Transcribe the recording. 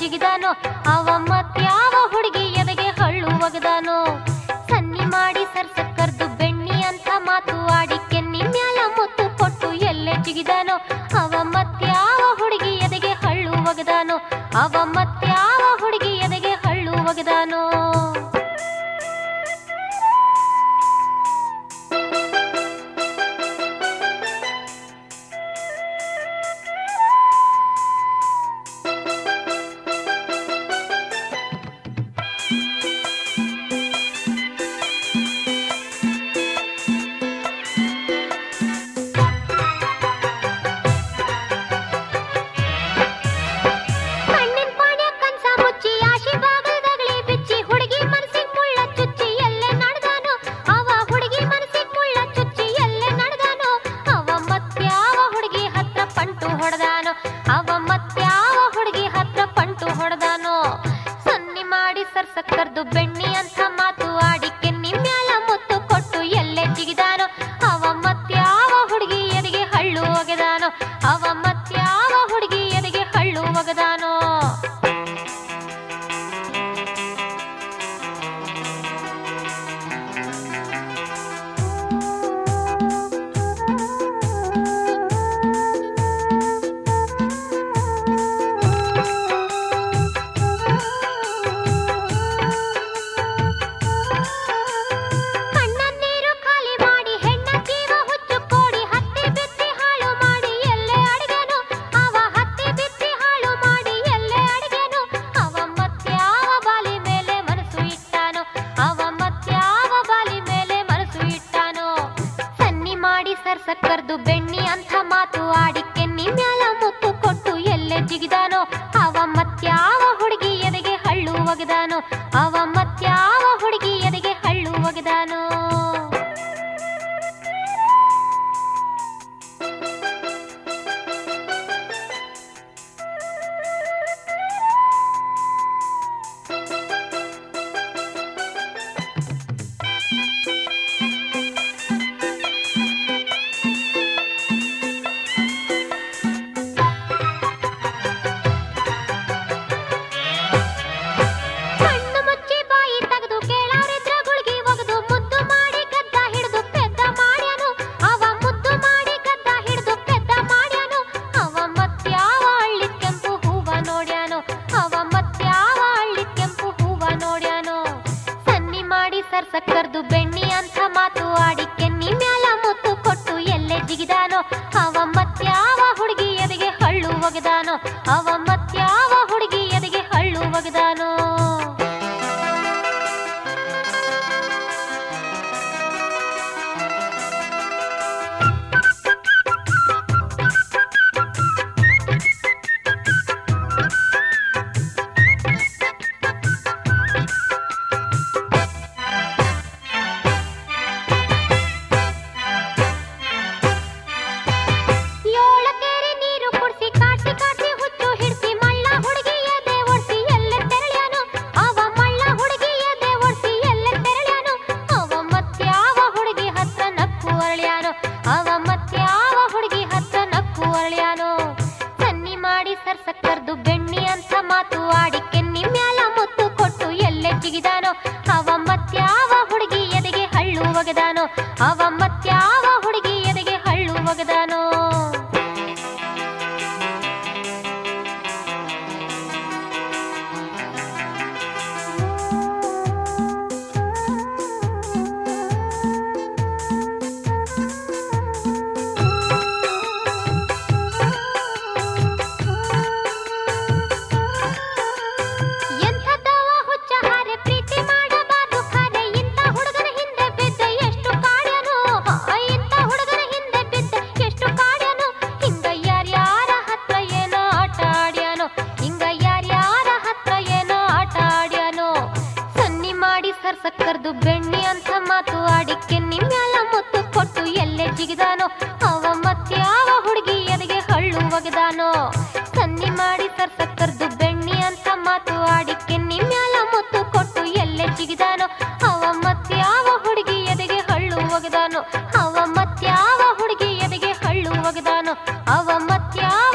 ಜಿಗಿದಾನೋ ಅವ ಮತ್ಯಾವ ಹುಡುಗಿ ಎದೆಗೆ ಹಳ್ಳು ಒಗದಾನೋ ಸನ್ನಿ ಮಾಡಿ ಸರ್ಸ ಕರ್ದು ಬೆಣ್ಣಿ ಅಂತ ಮಾತು ಆಡಿ ಕೆನ್ನಿ ಮ್ಯಾಲ ಮುತ್ತು ಕೊಟ್ಟು ಎಲ್ಲೆ ಜಿಗಿದಾನೋ ಅವ ಮತ್ಯಾವ ಹುಡುಗಿ ಎದೆಗೆ ಹಳ್ಳು ಒಗದಾನೋ ಅವ ಮತ್ಯಾವ ಹುಡುಗಿ ಎದೆಗೆ ಹಳ್ಳು ಒಗದಾನೋ ಕಣ್ಣಿನ್ ಪಾಣ್ಯ ಕನ್ಸ ಮುಚ್ಚಿ ಆಶಿ ಬಾಗಲ್ದಾಗಲಿ ಬಿಚ್ಚಿ ಹುಡುಗಿ ಮನಸ್ಸಿಗ್ ಮುಳ್ಳ ಚುಚ್ಚಿ ಎಲ್ಲೆ ನಡೆದಾನೋ ಅವ ಹುಡುಗಿ ಮನಸ್ಸಿಗ್ ಮುಳ್ಳ ಚುಚ್ಚಿ ಎಲ್ಲೆ ನಡೆದಾನೋ ಅವ ಮತ್ಯಾವ ಹುಡುಗಿ ಹತ್ರ ಪಂಟು ಹೊಡೆದಾನೋ ಅವ ಮತ್ಯಾವ ಹುಡುಗಿ ಹತ್ರ ಪಂಟು ಹೊಡೆದಾನೋ ಸನ್ನಿ ಮಾಡಿ ಸರ್ಸ ಕರ್ದು ಬೆಣ್ಣಿ ಅಂತ ಮಾತು ಆಡಿ ಕೆನ್ನಿ ಮ್ಯಾಲ ಮುತ್ತು ಕೊಟ್ಟು ಎಲ್ಲೆ ಜಿಗಿದಾನೋ ಅವ ಮತ್ಯಾವ ಹುಡುಗಿ ಎದೆಗೆ ಹಳ್ಳು ಒಗೆದಾನೋ ಅವ ಮತ್ಯಾವ ಹುಡುಗಿ ಎದೆಗೆ ಹಳ್ಳು ಒಗದಾನೋ ಕಣ್ಣ ನೀರು ಖಾಲಿ ಮಾಡಿ ಹೆಣ್ಣ ಜೀವ ಹುಚ್ಚು ಕೋಡಿ ಹತ್ತಿ ಬಿತ್ತಿ ಹಾಳು ಮಾಡಿ ಎಲ್ಲೆ ಅಡಿಗೆನು ಅವ ಹತ್ತಿ ಬಿತ್ತಿ ಹಾಳು ಮಾಡಿ ಎಲ್ಲೆ ಅಡಿಗೆನು ಅವ ಮತ್ಯಾವ ಬಾಲಿ ಮೇಲೆ ಮನಸ್ಸು ಇಟ್ಟಾನೋ ಅವ ಮತ್ಯಾವ ಬಾಲಿ ಮೇಲೆ ಮನಸ್ಸು ಇಟ್ಟಾನೋ ಸನ್ನಿ ಮಾಡಿ ಸರ್ಸ ಕರ್ದು ಬೆಣ್ಣಿ ಅಂತ ಮಾತು ಆಡಿ ಕೆನ್ನಿ ಮ್ಯಾಲ ಮುತ್ತು ಕೊಟ್ಟು ಎಲ್ಲೆ ಜಿಗಿದಾನೋ ಅವ ಮತ್ಯಾವ ಹುಡುಗಿ ಎದೆಗೆ ಹಳ್ಳು ಒಗದಾನೋ ಅವ ಮತ್ಯಾವ ಹುಡುಗಿ ಎದೆಗೆ ಹಳ್ಳು ಒಗದಾನೋ ಕಣ್ಣು ಮುಚ್ಚಿ ಬಾಯಿ ತೆಗೆದು ಕೇಳಾರಿದ್ರ ಗುಳ್ಗಿ ಒಗದು ಮುದ್ದು ಮಾಡಿ ಗದ್ದ ಹಿಡಿದು ಪೆದ್ದ ಮಾಡ್ಯಾನು ಅವ ಮುದ್ದು ಮಾಡಿ ಗದ್ದ ಹಿಡಿದು ಪೆದ್ದ ಮಾಡ್ಯಾನು ಅವ ಮತ್ಯಾವ ಹಳ್ಳಿ ಕೆಂಪು ಹೂವ ನೋಡ್ಯಾನು ಅವ ಮತ್ಯಾವ ಹಳ್ಳಿ ಕೆಂಪು ಹೂವ ನೋಡ್ಯಾನು ಸನ್ನಿ ಮಾಡಿ ಸರ್ಸ ಕರ್ದು ಬೆಣ್ಣಿ ಅಂತ ಮಾತು ಆಡಿ ಕೆನ್ನಿ ಮ್ಯಾಲ ಮುತ್ತು ಕೊಟ್ಟು ಎಲ್ಲೆ ಜಿಗಿದಾನೋ ಅವ ಮತ್ಯಾವ ಹುಡುಗಿ ಎದೆಗೆ ಹಳ್ಳು ಒಗದಾನೋ ಅವ ಮತ್ಯಾವ ಹುಡುಗಿ ಎದೆಗೆ ಹಳ್ಳು ಒಗದಾನೋ ಏಳ ಕೆರೆ ನೀರು ಕುಡ್ಸಿ ಕಾಡ್ಸಿ ಕಾಡ್ಸಿ ಹುಚ್ಚು ಹಿಡ್ಸಿ ಮಳ್ಳ ಹುಡುಗಿ ಎದೆ ಒಡ್ಸಿ ಎಲ್ಲೆ ತೆರಳ್ಯಾನು ಅವ ಮಳ್ಳ ಹುಡುಗಿ ಎದೆ ಒಡ್ಸಿ ಎಲ್ಲೆ ತೆರಳ್ಯಾನು ಅವ ಮತ್ಯಾವ ಹುಡುಗಿ ಹತ್ರ ನಕ್ಕು ಅರಳ್ಯಾನು ಅವ ಮತ್ಯಾವ ಹುಡುಗಿ ಹತ್ರ ನಕ್ಕು ಅರಳ್ಯಾನು ಸನ್ನಿ ಮಾಡಿ ಸರ್ಸ ಕರ್ದು ಬೆಣ್ಣಿ ಅಂತ ಮಾತು ಆಡಿ ಕೆನ್ನಿ ಮ್ಯಾಲ ಮುತ್ತು ಕೊಟ್ಟು ಎಲ್ಲೆ ಜಿಗಿದಾನೋ ಅವ ಮತ್ಯಾವ ಹುಡುಗಿ ಎದೆಗೆ ಹಳ್ಳು ಒಗದಾನೋ ಅವ ಮತ್ಯಾವ ಹುಡುಗಿ ಎದೆಗೆ ಹಳ್ಳು ಒಗದಾನೋ ಎಂಥದ್ದವ ಹುಚ್ಚ ಹಾರೆ ಪ್ರೀತಿ ಮಾಡಬಾರ್ದು ಖಾರೆ ಇಂಥ ಹುಡುಗನ ಹಿಂದೆ ಬಿದ್ದ ಎಷ್ಟು ಕಾಡ್ಯನು ಇಂಥ ಹುಡುಗನ ಹಿಂದೆ ಬಿದ್ದ ಎಷ್ಟು ಕಾಡ್ಯನು ಹಿಂಗ ಯಾರ್ಯಾರ ಹತ್ರ ಏನೋ ಆಟ ಆಡ್ಯಾನೋ ಹಿಂಗ ಯಾರ್ಯಾರ ಹತ್ರ ಏನೋ ಆಟ ಆಡ್ಯಾನೋ ಸನ್ನಿ ಮಾಡಿ ಸರ್ಸ ಕರ್ದು ಬೆಣ್ಣಿ ಅಂತ ಮಾತು ಆಡಿ ಕೆನ್ನಿ ಮ್ಯಾಲ ಮುತ್ತು ಕೊಟ್ಟು ಎಲ್ಲೆ ಜಿಗಿದಾನೋ ಅವ ಮತ್ಯಾವ ಹುಡುಗಿ ಎದೆಗೆ ಹಳ್ಳು ಒಗದಾನೋ ಸನ್ನಿ ಮಾಡಿ ಸರ್ಸ ಕರ್ದು ಬೆಣ್ಣಿ ಅಂತ ಮಾತು ಆಡಿ ಕೆನ್ನಿ ಮ್ಯಾಲ ಮುತ್ತು ಕೊಟ್ಟು ಎಲ್ಲೆ ಜಿಗಿದಾನೋ ಅವ ಮತ್ಯಾವ ಹುಡುಗಿ ಎದೆಗೆ ಹಳ್ಳು ಒಗದಾನೋ ಅವ ಮತ್ಯಾವ ಹುಡುಗಿ ಎದೆಗೆ ಹಳ್ಳು ಒಗದಾನೋ ಅವ ಮತ್ಯಾವ